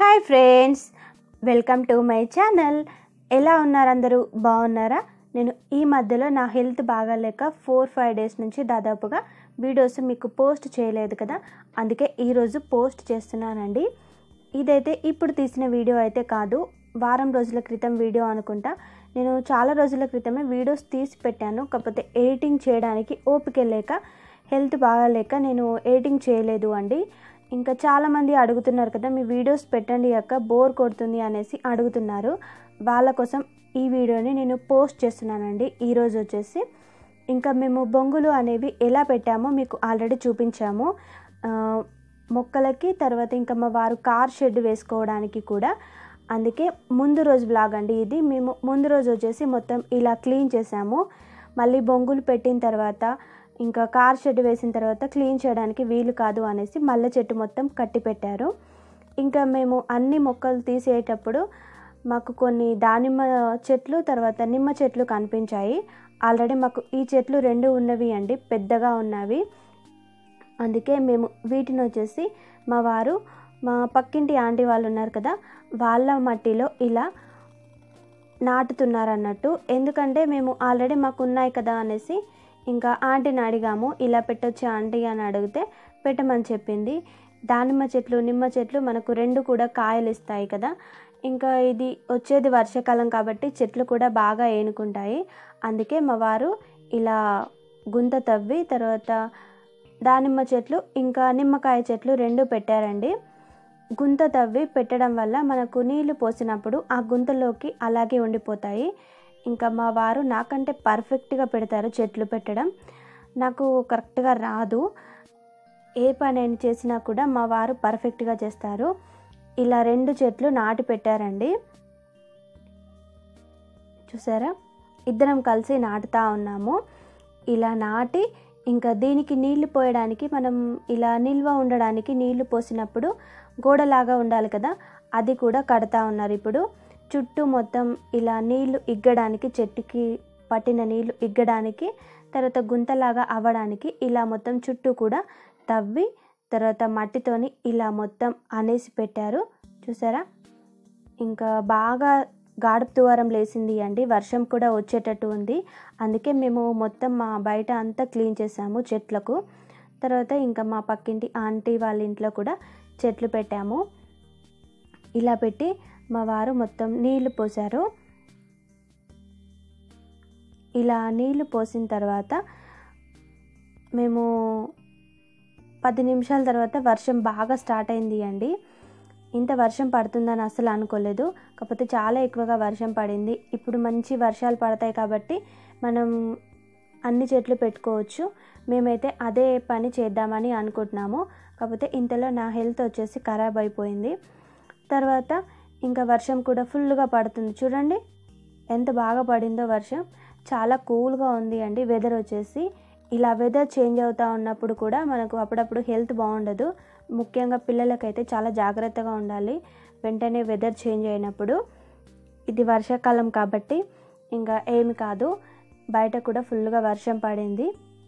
hi friends welcome to my channel ఎలా ఉన్నారు అందరూ బాగున్నారా నేను ఈ మధ్యలో నా హెల్త్ బాగాలేక ఫోర్ ఫైవ్ డేస్ నుంచి దాదాపుగా వీడియోస్ మీకు పోస్ట్ చేయలేదు కదా అందుకే ఈరోజు పోస్ట్ చేస్తున్నానండి ఇదైతే ఇప్పుడు తీసిన వీడియో అయితే కాదు వారం రోజుల క్రితం వీడియో అనుకుంటా నేను చాలా రోజుల క్రితమే వీడియోస్ తీసి పెట్టాను కాకపోతే ఎడిటింగ్ చేయడానికి ఓపిక లేక హెల్త్ బాగాలేక నేను ఎడిటింగ్ చేయలేదు అండి ఇంకా చాలామంది అడుగుతున్నారు కదా మీ వీడియోస్ పెట్టండి అక్క బోర్ కొడుతుంది అనేసి అడుగుతున్నారు వాళ్ళ కోసం ఈ వీడియోని నేను పోస్ట్ చేస్తున్నానండి ఈరోజు వచ్చేసి ఇంకా మేము బొంగులు అనేవి ఎలా పెట్టామో మీకు ఆల్రెడీ చూపించాము ఆ, మొక్కలకి తర్వాత ఇంకా మా వారు కార్ షెడ్ వేసుకోవడానికి కూడా అందుకే ముందు రోజు బ్లాగ్ అండి ఇది మేము ముందు రోజు వచ్చేసి మొత్తం ఇలా క్లీన్ చేసాము మళ్ళీ బొంగులు పెట్టిన తర్వాత ఇంకా కార్ షెడ్ వేసిన తర్వాత క్లీన్ చేయడానికి వీలు కాదు అనేసి మల్లె చెట్టు మొత్తం కట్టి పెట్టారు ఇంకా మేము అన్ని మొక్కలు తీసేటప్పుడు మాకు కొన్ని దానిమ్మ చెట్లు తర్వాత నిమ్మ చెట్లు కనిపించాయి ఆల్రెడీ మాకు ఈ చెట్లు రెండు ఉన్నవి అండి పెద్దగా ఉన్నవి అందుకే మేము వీటిని వచ్చేసి మా వారు మా పక్కింటి ఆంటీ వాళ్ళు ఉన్నారు కదా వాళ్ళ మట్టిలో ఇలా నాటుతున్నారు అన్నట్టు ఎందుకంటే మేము ఆల్రెడీ మాకు ఉన్నాయి కదా అనేసి ఇంకా ఆంటీని అడిగాము ఇలా పెట్టొచ్చు ఆంటీ అని అడిగితే పెట్టమని చెప్పింది దానిమ్మ చెట్లు నిమ్మ చెట్లు మనకు రెండు కూడా కాయలు ఇస్తాయి కదా ఇంకా ఇది వచ్చేది వర్షాకాలం కాబట్టి చెట్లు కూడా బాగా ఏనుకుంటాయి అందుకే మా వారు ఇలా గుంత తవ్వి తర్వాత దానిమ్మ చెట్లు ఇంకా నిమ్మకాయ చెట్లు రెండు పెట్టారండి గుంత తవ్వి పెట్టడం వల్ల మనకు నీళ్లు పోసినప్పుడు ఆ గుంతలోకి అలాగే ఉండిపోతాయి ఇంకా మా వారు నాకంటే పర్ఫెక్ట్గా పెడతారు చెట్లు పెట్టడం నాకు కరెక్ట్గా రాదు ఏ పని నేను చేసినా కూడా మా వారు పర్ఫెక్ట్గా చేస్తారు ఇలా రెండు చెట్లు నాటి పెట్టారండి చూసారా ఇద్దరం కలిసి నాటుతా ఉన్నాము ఇలా నాటి ఇంకా దీనికి నీళ్లు పోయడానికి మనం ఇలా నిల్వ ఉండడానికి నీళ్లు పోసినప్పుడు గోడలాగా ఉండాలి కదా అది కూడా కడతా ఉన్నారు ఇప్పుడు చుట్టూ మొత్తం ఇలా నీళ్లు ఇగ్గడానికి చెట్టుకి పట్టిన నీళ్లు ఇగ్గడానికి తర్వాత గుంతలాగా అవ్వడానికి ఇలా మొత్తం చుట్టూ కూడా తవ్వి తర్వాత మట్టితోని ఇలా మొత్తం అనేసి పెట్టారు చూసారా ఇంకా బాగా గాడుపు తువారం లేసింది అండి వర్షం కూడా వచ్చేటట్టు ఉంది అందుకే మేము మొత్తం మా బయట అంతా క్లీన్ చేసాము చెట్లకు తర్వాత ఇంకా మా పక్కింటి ఆంటీ వాళ్ళ ఇంట్లో కూడా చెట్లు పెట్టాము ఇలా పెట్టి మా వారు మొత్తం నీళ్లు పోసారు ఇలా నీళ్లు పోసిన తర్వాత మేము పది నిమిషాల తర్వాత వర్షం బాగా స్టార్ట్ అయింది అండి ఇంత వర్షం పడుతుందని అసలు అనుకోలేదు కాకపోతే చాలా ఎక్కువగా వర్షం పడింది ఇప్పుడు మంచి వర్షాలు పడతాయి కాబట్టి మనం అన్ని చెట్లు పెట్టుకోవచ్చు మేమైతే అదే పని చేద్దామని అనుకుంటున్నాము కాకపోతే ఇంతలో నా హెల్త్ వచ్చేసి ఖరాబ్ అయిపోయింది తర్వాత ఇంకా వర్షం కూడా ఫుల్గా పడుతుంది చూడండి ఎంత బాగా పడిందో వర్షం చాలా కూల్గా ఉంది అండి వెదర్ వచ్చేసి ఇలా వెదర్ చేంజ్ అవుతూ ఉన్నప్పుడు కూడా మనకు అప్పుడప్పుడు హెల్త్ బాగుండదు ముఖ్యంగా పిల్లలకైతే చాలా జాగ్రత్తగా ఉండాలి వెంటనే వెదర్ చేంజ్ అయినప్పుడు ఇది వర్షాకాలం కాబట్టి ఇంకా ఏమి కాదు బయట కూడా ఫుల్గా వర్షం పడింది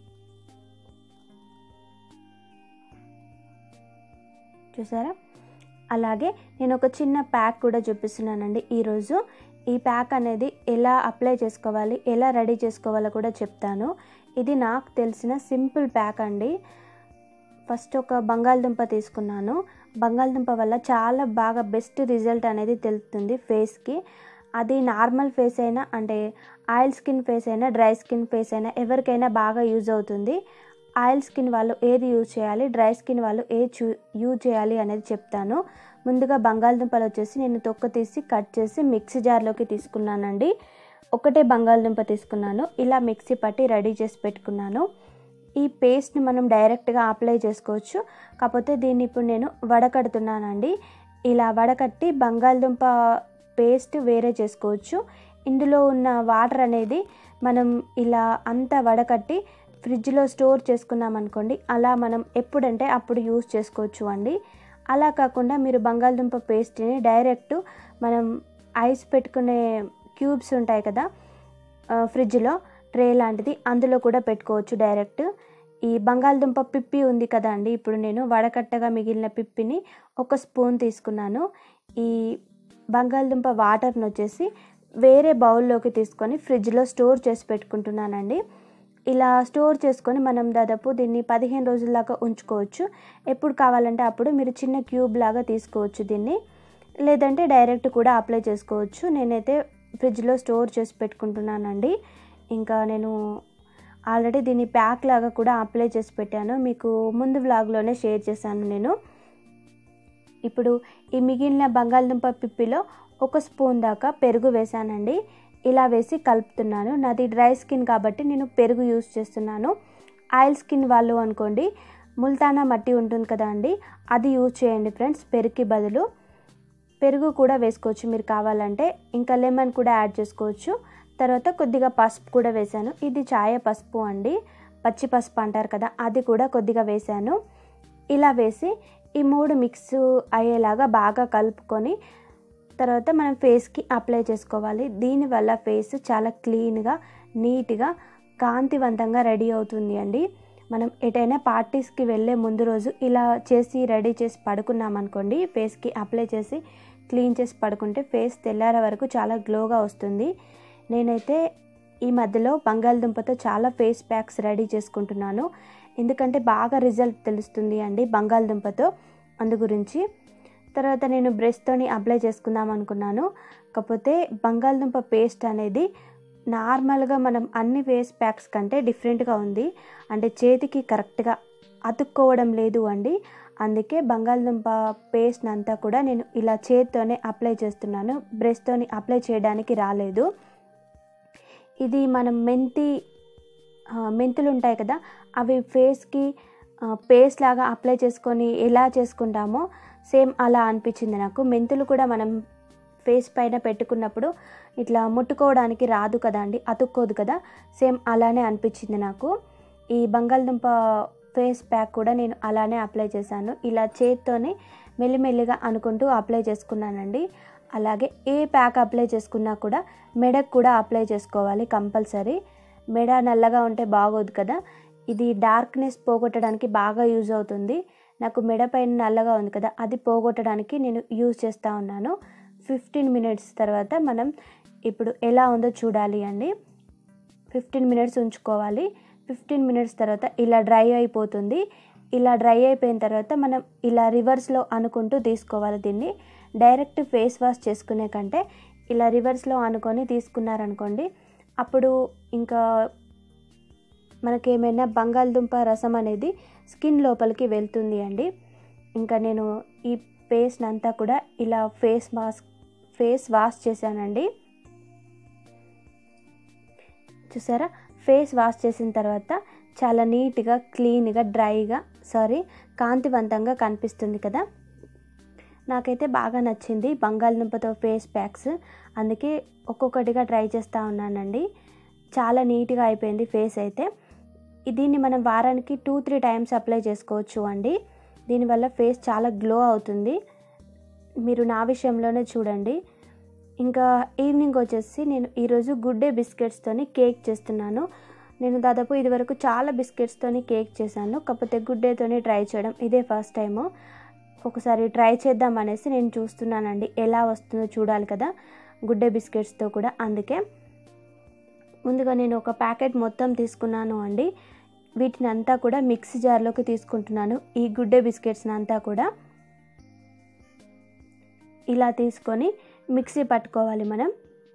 చూసారా అలాగే నేను ఒక చిన్న ప్యాక్ కూడా చూపిస్తున్నానండి ఈరోజు ఈ ప్యాక్ అనేది ఎలా అప్లై చేసుకోవాలి ఎలా రెడీ చేసుకోవాలో కూడా చెప్తాను ఇది నాకు తెలిసిన సింపుల్ ప్యాక్ అండి ఫస్ట్ ఒక బంగాళదుంప తీసుకున్నాను బంగాళదుంప వల్ల చాలా బాగా బెస్ట్ రిజల్ట్ అనేది తెలుస్తుంది ఫేస్కి అది నార్మల్ ఫేస్ అయినా అంటే ఆయిల్ స్కిన్ ఫేస్ అయినా డ్రై స్కిన్ ఫేస్ అయినా ఎవరికైనా బాగా యూజ్ అవుతుంది ఆయిల్ స్కిన్ వాళ్ళు ఏది యూజ్ చేయాలి డ్రై స్కిన్ వాళ్ళు ఏది చూ యూజ్ చేయాలి అనేది చెప్తాను ముందుగా బంగాళదుంపలు వచ్చేసి నేను తొక్క తీసి కట్ చేసి మిక్సీ జార్లోకి తీసుకున్నానండి ఒకటే బంగాళదుంప తీసుకున్నాను ఇలా మిక్సీ పట్టి రెడీ చేసి పెట్టుకున్నాను ఈ పేస్ట్ని మనం డైరెక్ట్గా అప్లై చేసుకోవచ్చు కాకపోతే దీన్ని ఇప్పుడు నేను వడకడుతున్నానండి ఇలా వడకట్టి బంగాళదుంప పేస్ట్ వేరే చేసుకోవచ్చు ఇందులో ఉన్న వాటర్ అనేది మనం ఇలా అంతా వడకట్టి ఫ్రిడ్జ్లో స్టోర్ చేసుకున్నాం అనుకోండి అలా మనం ఎప్పుడంటే అప్పుడు యూస్ చేసుకోవచ్చు అండి అలా కాకుండా మీరు బంగాళదుంప పేస్ట్ని డైరెక్ట్ మనం ఐస్ పెట్టుకునే క్యూబ్స్ ఉంటాయి కదా ఆ, ఫ్రిడ్జ్లో ట్రే లాంటిది అందులో కూడా పెట్టుకోవచ్చు డైరెక్ట్ ఈ బంగాళదుంప పిప్పి ఉంది కదా అండి ఇప్పుడు నేను వడకట్టగా మిగిలిన పిప్పిని ఒక స్పూన్ తీసుకున్నాను ఈ బంగాళదుంప వాటర్ని వచ్చేసి వేరే బౌల్లోకి తీసుకొని ఫ్రిడ్జ్లో స్టోర్ చేసి పెట్టుకుంటున్నానండి ఇలా స్టోర్ చేసుకొని మనం దాదాపు దీన్ని పదిహేను రోజుల దాకా ఉంచుకోవచ్చు ఎప్పుడు కావాలంటే అప్పుడు మీరు చిన్న క్యూబ్ లాగా తీసుకోవచ్చు దీన్ని లేదంటే డైరెక్ట్ కూడా అప్లై చేసుకోవచ్చు నేనైతే ఫ్రిడ్జ్లో స్టోర్ చేసి పెట్టుకుంటున్నానండి ఇంకా నేను ఆల్రెడీ దీన్ని ప్యాక్ లాగా కూడా అప్లై చేసి పెట్టాను మీకు ముందు వ్లాగ్లోనే షేర్ చేశాను నేను ఇప్పుడు ఈ మిగిలిన బంగాళదుంప పిప్పిలో ఒక స్పూన్ దాకా పెరుగు వేసానండి ఇలా వేసి కలుపుతున్నాను నాది డ్రై స్కిన్ కాబట్టి నేను పెరుగు యూస్ చేస్తున్నాను ఆయిల్ స్కిన్ వాళ్ళు అనుకోండి ముల్తానా మట్టి ఉంటుంది కదా అండి అది యూజ్ చేయండి ఫ్రెండ్స్ పెరుగుకి బదులు పెరుగు కూడా వేసుకోవచ్చు మీరు కావాలంటే ఇంకా లెమన్ కూడా యాడ్ చేసుకోవచ్చు తర్వాత కొద్దిగా పసుపు కూడా వేశాను ఇది చాయ పసుపు అండి పచ్చి పసుపు అంటారు కదా అది కూడా కొద్దిగా వేశాను ఇలా వేసి ఈ మూడు మిక్స్ అయ్యేలాగా బాగా కలుపుకొని తర్వాత మనం ఫేస్కి అప్లై చేసుకోవాలి దీనివల్ల ఫేస్ చాలా క్లీన్గా నీట్గా కాంతివంతంగా రెడీ అవుతుంది అండి మనం ఎటైనా పార్టీస్కి వెళ్ళే ముందు రోజు ఇలా చేసి రెడీ చేసి పడుకున్నాం అనుకోండి ఫేస్కి అప్లై చేసి క్లీన్ చేసి పడుకుంటే ఫేస్ తెల్లారే వరకు చాలా గ్లోగా వస్తుంది నేనైతే ఈ మధ్యలో బంగాళదుంపతో చాలా ఫేస్ ప్యాక్స్ రెడీ చేసుకుంటున్నాను ఎందుకంటే బాగా రిజల్ట్ తెలుస్తుంది అండి బంగాళదుంపతో అందు గురించి తర్వాత నేను బ్రష్తోని అప్లై చేసుకుందాం అనుకున్నాను కాకపోతే బంగాళదుంప పేస్ట్ అనేది నార్మల్గా మనం అన్ని ఫేస్ ప్యాక్స్ కంటే డిఫరెంట్గా ఉంది అంటే చేతికి కరెక్ట్గా అతుక్కోవడం లేదు అండి అందుకే బంగాళదుంప పేస్ట్ అంతా కూడా నేను ఇలా చేతితోనే అప్లై చేస్తున్నాను బ్రష్తోని అప్లై చేయడానికి రాలేదు ఇది మనం మెంతి మెంతులు ఉంటాయి కదా అవి ఫేస్కి పేస్ట్ లాగా అప్లై చేసుకొని ఎలా చేసుకుంటామో సేమ్ అలా అనిపించింది నాకు మెంతులు కూడా మనం ఫేస్ పైన పెట్టుకున్నప్పుడు ఇట్లా ముట్టుకోవడానికి రాదు కదా అండి అతుక్కోదు కదా సేమ్ అలానే అనిపించింది నాకు ఈ బంగాళదుంప ఫేస్ ప్యాక్ కూడా నేను అలానే అప్లై చేశాను ఇలా చేత్తోనే మెల్లిమెల్లిగా అనుకుంటూ అప్లై చేసుకున్నానండి అలాగే ఏ ప్యాక్ అప్లై చేసుకున్నా కూడా మెడకు కూడా అప్లై చేసుకోవాలి కంపల్సరీ మెడ నల్లగా ఉంటే బాగోదు కదా ఇది డార్క్నెస్ పోగొట్టడానికి బాగా యూజ్ అవుతుంది నాకు మెడ పైన నల్లగా ఉంది కదా అది పోగొట్టడానికి నేను యూజ్ చేస్తూ ఉన్నాను ఫిఫ్టీన్ మినిట్స్ తర్వాత మనం ఇప్పుడు ఎలా ఉందో చూడాలి అండి ఫిఫ్టీన్ మినిట్స్ ఉంచుకోవాలి ఫిఫ్టీన్ మినిట్స్ తర్వాత ఇలా డ్రై అయిపోతుంది ఇలా డ్రై అయిపోయిన తర్వాత మనం ఇలా రివర్స్లో అనుకుంటూ తీసుకోవాలి దీన్ని డైరెక్ట్ ఫేస్ వాష్ చేసుకునే కంటే ఇలా రివర్స్లో అనుకొని తీసుకున్నారనుకోండి అప్పుడు ఇంకా మనకేమైనా బంగాళదుంప రసం అనేది స్కిన్ లోపలికి వెళ్తుంది అండి ఇంకా నేను ఈ పేస్ట్ అంతా కూడా ఇలా ఫేస్ మాస్క్ ఫేస్ వాష్ చేశానండి చూసారా ఫేస్ వాష్ చేసిన తర్వాత చాలా నీట్గా క్లీన్గా డ్రైగా సారీ కాంతివంతంగా కనిపిస్తుంది కదా నాకైతే బాగా నచ్చింది బంగాళదుంపతో ఫేస్ ప్యాక్స్ అందుకే ఒక్కొక్కటిగా ట్రై చేస్తూ ఉన్నానండి చాలా నీట్గా అయిపోయింది ఫేస్ అయితే దీన్ని మనం వారానికి టూ త్రీ టైమ్స్ అప్లై చేసుకోవచ్చు అండి దీనివల్ల ఫేస్ చాలా గ్లో అవుతుంది మీరు నా విషయంలోనే చూడండి ఇంకా ఈవినింగ్ వచ్చేసి నేను ఈరోజు గుడ్ డే బిస్కెట్స్తోని కేక్ చేస్తున్నాను నేను దాదాపు ఇదివరకు చాలా బిస్కెట్స్తోని కేక్ చేశాను కాకపోతే గుడ్ డేతోని ట్రై చేయడం ఇదే ఫస్ట్ టైము ఒకసారి ట్రై చేద్దాం అనేసి నేను చూస్తున్నానండి ఎలా వస్తుందో చూడాలి కదా గుడ్ డే బిస్కెట్స్తో కూడా అందుకే ముందుగా నేను ఒక ప్యాకెట్ మొత్తం తీసుకున్నాను అండి వీటిని అంతా కూడా మిక్సీ జార్లోకి తీసుకుంటున్నాను ఈ గుడ్ డే బిస్కెట్స్ని అంతా కూడా ఇలా తీసుకొని మిక్సీ పట్టుకోవాలి మనం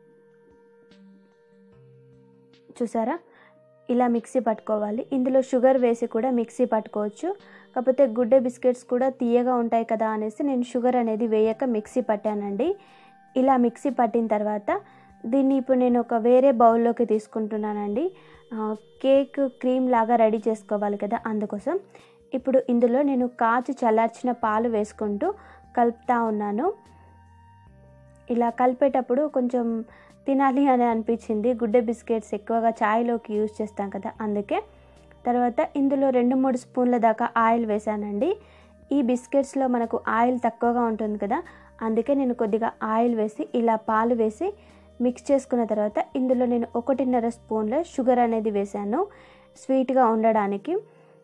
చూసారా ఇలా మిక్సీ పట్టుకోవాలి ఇందులో షుగర్ వేసి కూడా మిక్సీ పట్టుకోవచ్చు కాకపోతే గుడ్డే బిస్కెట్స్ కూడా తీయగా ఉంటాయి కదా అనేసి నేను షుగర్ అనేది వేయక మిక్సీ పట్టానండి ఇలా మిక్సీ పట్టిన తర్వాత దీన్ని ఇప్పుడు నేను ఒక వేరే బౌల్లోకి తీసుకుంటున్నానండి కేక్ క్రీమ్ లాగా రెడీ చేసుకోవాలి కదా అందుకోసం ఇప్పుడు ఇందులో నేను కాచి చల్లార్చిన పాలు వేసుకుంటూ కలుపుతూ ఉన్నాను ఇలా కలిపేటప్పుడు కొంచెం తినాలి అని అనిపించింది గుడ్డే బిస్కెట్స్ ఎక్కువగా ఛాయ్లోకి యూజ్ చేస్తాం కదా అందుకే తర్వాత ఇందులో రెండు మూడు స్పూన్ల దాకా ఆయిల్ వేసానండి ఈ బిస్కెట్స్లో మనకు ఆయిల్ తక్కువగా ఉంటుంది కదా అందుకే నేను కొద్దిగా ఆయిల్ వేసి ఇలా పాలు వేసి మిక్స్ చేసుకున్న తర్వాత ఇందులో నేను ఒకటిన్నర స్పూన్ల షుగర్ అనేది వేసాను స్వీట్గా ఉండడానికి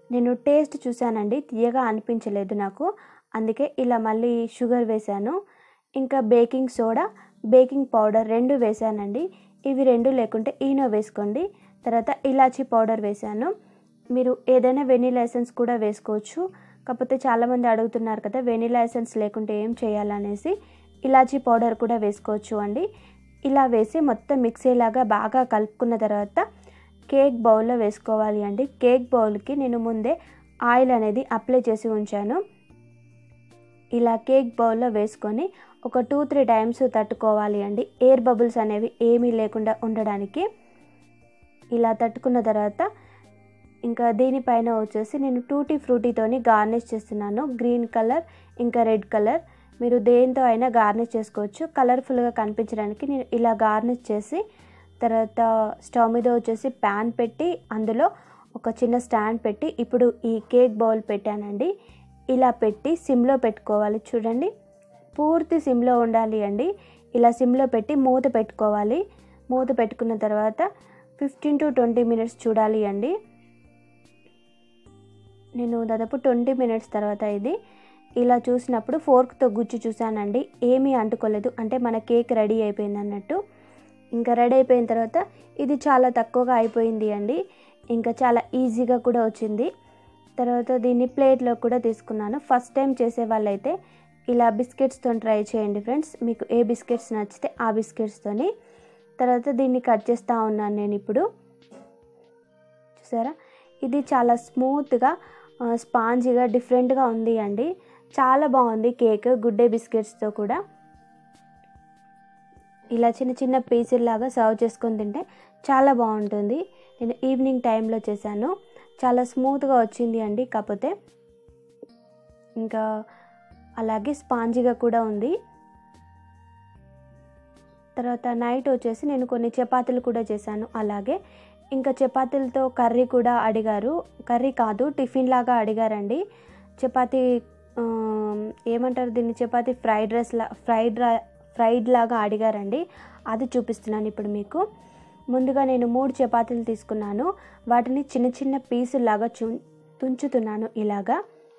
నేను టేస్ట్ చూశానండి తీయగా అనిపించలేదు నాకు అందుకే ఇలా మళ్ళీ షుగర్ వేశాను ఇంకా బేకింగ్ సోడా బేకింగ్ పౌడర్ రెండు వేశానండి ఇవి రెండు లేకుంటే ఈనో వేసుకోండి తర్వాత ఇలాచీ పౌడర్ వేశాను మీరు ఏదైనా వెనీలా ఎసెన్స్ కూడా వేసుకోవచ్చు కాకపోతే చాలామంది అడుగుతున్నారు కదా వెనీలా ఎసెన్స్ లేకుంటే ఏం చేయాలనేసి ఇలాచీ పౌడర్ కూడా వేసుకోవచ్చు అండి ఇలా వేసి మొత్తం మిక్సీలాగా బాగా కలుపుకున్న తర్వాత కేక్ బౌల్లో వేసుకోవాలి అండి కేక్ బౌల్కి నేను ముందే ఆయిల్ అనేది అప్లై చేసి ఉంచాను ఇలా కేక్ బౌల్లో వేసుకొని ఒక టూ త్రీ టైమ్స్ తట్టుకోవాలి అండి ఎయిర్ బబుల్స్ అనేవి ఏమీ లేకుండా ఉండడానికి ఇలా తట్టుకున్న తర్వాత ఇంకా దీనిపైన వచ్చేసి నేను టూటీ ఫ్రూటీతోని గార్నిష్ చేస్తున్నాను గ్రీన్ కలర్ ఇంకా రెడ్ కలర్ మీరు దేంతో అయినా గార్నిష్ చేసుకోవచ్చు కలర్ఫుల్గా కనిపించడానికి నేను ఇలా గార్నిష్ చేసి తర్వాత స్టవ్ మీద వచ్చేసి ప్యాన్ పెట్టి అందులో ఒక చిన్న స్టాండ్ పెట్టి ఇప్పుడు ఈ కేక్ బౌల్ పెట్టానండి ఇలా పెట్టి సిమ్లో పెట్టుకోవాలి చూడండి పూర్తి సిమ్లో ఉండాలి అండి ఇలా సిమ్లో పెట్టి మూత పెట్టుకోవాలి మూత పెట్టుకున్న తర్వాత ఫిఫ్టీన్ టు ట్వంటీ మినిట్స్ చూడాలి అండి నేను దాదాపు ట్వంటీ మినిట్స్ తర్వాత ఇది ఇలా చూసినప్పుడు ఫోర్క్తో గుచ్చి చూశానండి ఏమీ అంటుకోలేదు అంటే మన కేక్ రెడీ అయిపోయింది అన్నట్టు ఇంకా రెడీ అయిపోయిన తర్వాత ఇది చాలా తక్కువగా అయిపోయింది అండి ఇంకా చాలా ఈజీగా కూడా వచ్చింది తర్వాత దీన్ని ప్లేట్లో కూడా తీసుకున్నాను ఫస్ట్ టైం చేసే వాళ్ళైతే ఇలా బిస్కెట్స్తో ట్రై చేయండి ఫ్రెండ్స్ మీకు ఏ బిస్కెట్స్ నచ్చితే ఆ బిస్కెట్స్తోని తర్వాత దీన్ని కట్ చేస్తూ ఉన్నాను నేను ఇప్పుడు చూసారా ఇది చాలా స్మూత్గా స్పాంజీగా డిఫరెంట్గా ఉంది అండి చాలా బాగుంది కేక్ గుడ్ డే బిస్కెట్స్తో కూడా ఇలా చిన్న చిన్న పీసుల్లాగా సర్వ్ చేసుకొని తింటే చాలా బాగుంటుంది నేను ఈవినింగ్ టైంలో చేశాను చాలా స్మూత్గా వచ్చింది అండి కాకపోతే ఇంకా అలాగే స్పాంజీగా కూడా ఉంది తర్వాత నైట్ వచ్చేసి నేను కొన్ని చపాతీలు కూడా చేశాను అలాగే ఇంకా చపాతీలతో కర్రీ కూడా అడిగారు కర్రీ కాదు టిఫిన్ లాగా అడిగారండి చపాతీ ఏమంటారు దీన్ని చపాతీ ఫ్రైడ్ రైస్ లా ఫ్రైడ్ రా ఫ్రైడ్ లాగా అడిగారండి అది చూపిస్తున్నాను ఇప్పుడు మీకు ముందుగా నేను మూడు చపాతీలు తీసుకున్నాను వాటిని చిన్న చిన్న పీసులాగా చు తుంచుతున్నాను ఇలాగా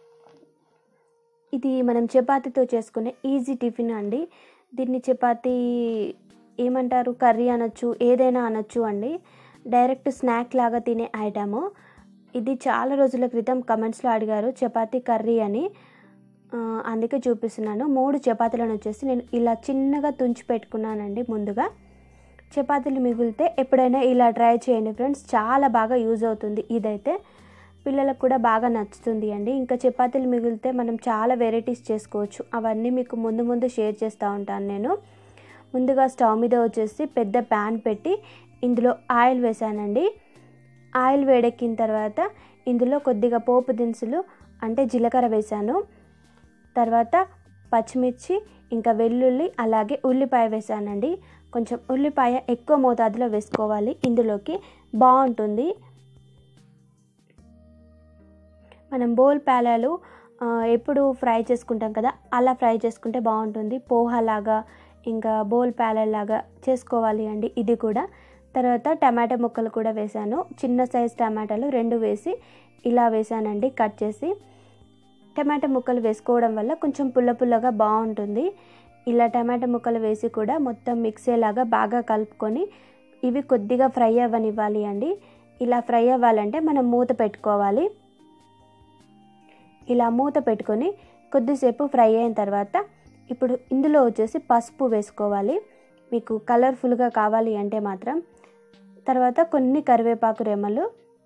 ఇది మనం చపాతీతో చేసుకునే ఈజీ టిఫిన్ అండి దీన్ని చపాతీ ఏమంటారు కర్రీ అనొచ్చు ఏదైనా అనొచ్చు అండి డైరెక్ట్ స్నాక్ లాగా తినే ఐటము ఇది చాలా రోజుల క్రితం కమెంట్స్లో అడిగారు చపాతీ కర్రీ అని అందుకే చూపిస్తున్నాను మూడు చపాతీలను వచ్చేసి నేను ఇలా చిన్నగా తుంచి పెట్టుకున్నానండి ముందుగా చపాతీలు మిగిలితే ఎప్పుడైనా ఇలా ట్రై చేయండి ఫ్రెండ్స్ చాలా బాగా యూజ్ అవుతుంది ఇదైతే పిల్లలకు కూడా బాగా నచ్చుతుంది అండి ఇంకా చపాతీలు మిగిలితే మనం చాలా వెరైటీస్ చేసుకోవచ్చు అవన్నీ మీకు ముందు ముందు షేర్ చేస్తూ ఉంటాను నేను ముందుగా స్టవ్ మీద వచ్చేసి పెద్ద ప్యాన్ పెట్టి ఇందులో ఆయిల్ వేసానండి ఆయిల్ వేడెక్కిన తర్వాత ఇందులో కొద్దిగా పోపు దినుసులు అంటే జీలకర్ర వేసాను తర్వాత పచ్చిమిర్చి ఇంకా వెల్లుల్లి అలాగే ఉల్లిపాయ వేసానండి కొంచెం ఉల్లిపాయ ఎక్కువ మోతాదులో వేసుకోవాలి ఇందులోకి బాగుంటుంది మనం బోల్ పేలాలు ఎప్పుడు ఫ్రై చేసుకుంటాం కదా అలా ఫ్రై చేసుకుంటే బాగుంటుంది పోహాలాగా ఇంకా బోల్ లాగా చేసుకోవాలి అండి ఇది కూడా తర్వాత టమాటా ముక్కలు కూడా వేసాను చిన్న సైజ్ టమాటాలు రెండు వేసి ఇలా వేసానండి కట్ చేసి టమాటా ముక్కలు వేసుకోవడం వల్ల కొంచెం పుల్ల పుల్లగా బాగుంటుంది ఇలా టమాటా ముక్కలు వేసి కూడా మొత్తం మిక్స్ అయ్యేలాగా బాగా కలుపుకొని ఇవి కొద్దిగా ఫ్రై అవ్వనివ్వాలి అండి ఇలా ఫ్రై అవ్వాలంటే మనం మూత పెట్టుకోవాలి ఇలా మూత పెట్టుకొని కొద్దిసేపు ఫ్రై అయిన తర్వాత ఇప్పుడు ఇందులో వచ్చేసి పసుపు వేసుకోవాలి మీకు కలర్ఫుల్గా కావాలి అంటే మాత్రం తర్వాత కొన్ని కరివేపాకు రెమ్మలు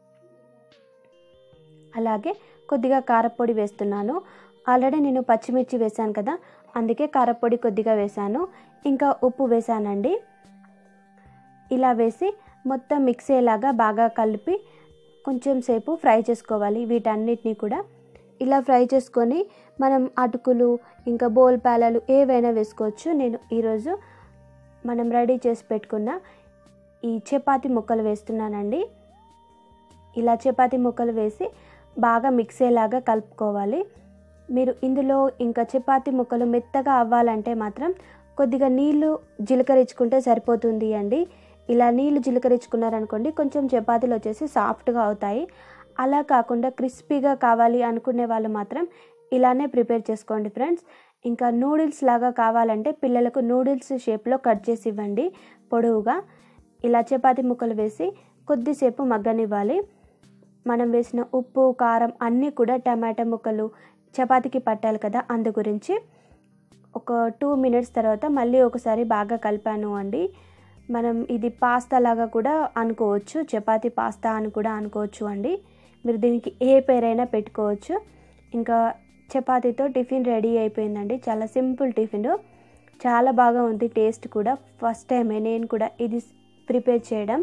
అలాగే కొద్దిగా కారపొడి వేస్తున్నాను ఆల్రెడీ నేను పచ్చిమిర్చి వేశాను కదా అందుకే కారపొడి కొద్దిగా వేశాను ఇంకా ఉప్పు వేశానండి ఇలా వేసి మొత్తం మిక్స్ అయ్యేలాగా బాగా కలిపి కొంచెం సేపు ఫ్రై చేసుకోవాలి వీటన్నిటిని కూడా ఇలా ఫ్రై చేసుకొని మనం అటుకులు ఇంకా బోల్ పేలాలు ఏవైనా వేసుకోవచ్చు నేను ఈరోజు మనం రెడీ చేసి పెట్టుకున్న ఈ చపాతి ముక్కలు వేస్తున్నానండి ఇలా చపాతి ముక్కలు వేసి బాగా మిక్స్ అయ్యేలాగా కలుపుకోవాలి మీరు ఇందులో ఇంకా చపాతి ముక్కలు మెత్తగా అవ్వాలంటే మాత్రం కొద్దిగా నీళ్లు జీలకరించుకుంటే సరిపోతుంది అండి ఇలా నీళ్లు జీలకరించుకున్నారనుకోండి కొంచెం చపాతీలు వచ్చేసి సాఫ్ట్గా అవుతాయి అలా కాకుండా క్రిస్పీగా కావాలి అనుకునే వాళ్ళు మాత్రం ఇలానే ప్రిపేర్ చేసుకోండి ఫ్రెండ్స్ ఇంకా నూడిల్స్ లాగా కావాలంటే పిల్లలకు నూడిల్స్ షేప్లో కట్ చేసి ఇవ్వండి పొడవుగా ఇలా చపాతి ముక్కలు వేసి కొద్దిసేపు మగ్గనివ్వాలి మనం వేసిన ఉప్పు కారం అన్నీ కూడా టమాటా ముక్కలు చపాతీకి పట్టాలి కదా అందు గురించి ఒక టూ మినిట్స్ తర్వాత మళ్ళీ ఒకసారి బాగా కలిపాను అండి మనం ఇది పాస్తా లాగా కూడా అనుకోవచ్చు చపాతీ పాస్తా అని కూడా అనుకోవచ్చు అండి మీరు దీనికి ఏ పేరైనా పెట్టుకోవచ్చు ఇంకా చపాతీతో టిఫిన్ రెడీ అయిపోయిందండి చాలా సింపుల్ టిఫిన్ చాలా బాగా ఉంది టేస్ట్ కూడా ఫస్ట్ టైమే నేను కూడా ఇది ప్రిపేర్ చేయడం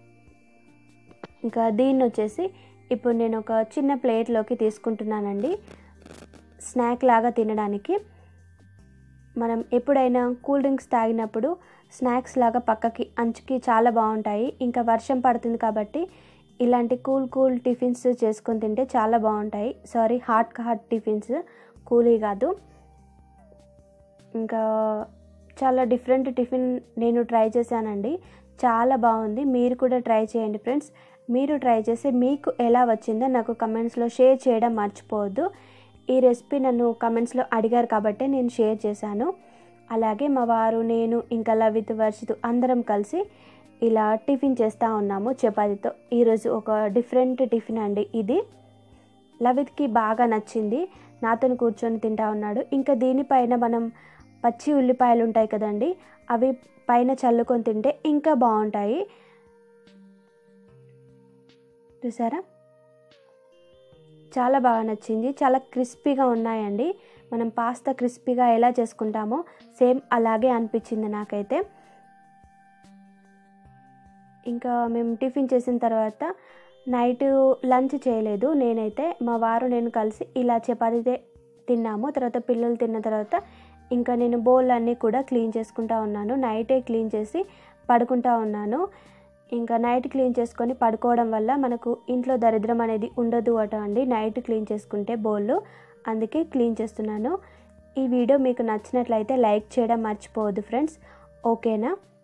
ఇంకా దీన్ని వచ్చేసి ఇప్పుడు నేను ఒక చిన్న ప్లేట్లోకి తీసుకుంటున్నానండి స్నాక్ లాగా తినడానికి మనం ఎప్పుడైనా కూల్ డ్రింక్స్ తాగినప్పుడు స్నాక్స్ లాగా పక్కకి అంచుకి చాలా బాగుంటాయి ఇంకా వర్షం పడుతుంది కాబట్టి ఇలాంటి కూల్ కూల్ టిఫిన్స్ చేసుకొని తింటే చాలా బాగుంటాయి సారీ హాట్ హాట్ టిఫిన్స్ కూలీ కాదు ఇంకా చాలా డిఫరెంట్ టిఫిన్ నేను ట్రై చేశానండి చాలా బాగుంది మీరు కూడా ట్రై చేయండి ఫ్రెండ్స్ మీరు ట్రై చేసి మీకు ఎలా వచ్చిందో నాకు కమెంట్స్లో షేర్ చేయడం మర్చిపోవద్దు ఈ రెసిపీ నన్ను కమెంట్స్లో అడిగారు కాబట్టి నేను షేర్ చేశాను అలాగే మా వారు నేను ఇంకా లవిత్ వర్షిత్ అందరం కలిసి ఇలా టిఫిన్ చేస్తూ ఉన్నాము చపాతీతో ఈరోజు ఒక డిఫరెంట్ టిఫిన్ అండి ఇది లవిత్కి బాగా నచ్చింది నాతో కూర్చొని తింటా ఉన్నాడు ఇంకా దీనిపైన మనం పచ్చి ఉల్లిపాయలు ఉంటాయి కదండి అవి పైన చల్లుకొని తింటే ఇంకా బాగుంటాయి చూసారా చాలా బాగా నచ్చింది చాలా క్రిస్పీగా ఉన్నాయండి మనం పాస్తా క్రిస్పీగా ఎలా చేసుకుంటామో సేమ్ అలాగే అనిపించింది నాకైతే ఇంకా మేము టిఫిన్ చేసిన తర్వాత నైట్ లంచ్ చేయలేదు నేనైతే మా వారు నేను కలిసి ఇలా చపాతీతే తిన్నాము తర్వాత పిల్లలు తిన్న తర్వాత ఇంకా నేను బౌల్ అన్నీ కూడా క్లీన్ చేసుకుంటా ఉన్నాను నైటే క్లీన్ చేసి పడుకుంటా ఉన్నాను ఇంకా నైట్ క్లీన్ చేసుకొని పడుకోవడం వల్ల మనకు ఇంట్లో దరిద్రం అనేది ఉండదు అట అండి నైట్ క్లీన్ చేసుకుంటే బౌల్ అందుకే క్లీన్ చేస్తున్నాను ఈ వీడియో మీకు నచ్చినట్లయితే లైక్ చేయడం మర్చిపోవద్దు ఫ్రెండ్స్ ఓకేనా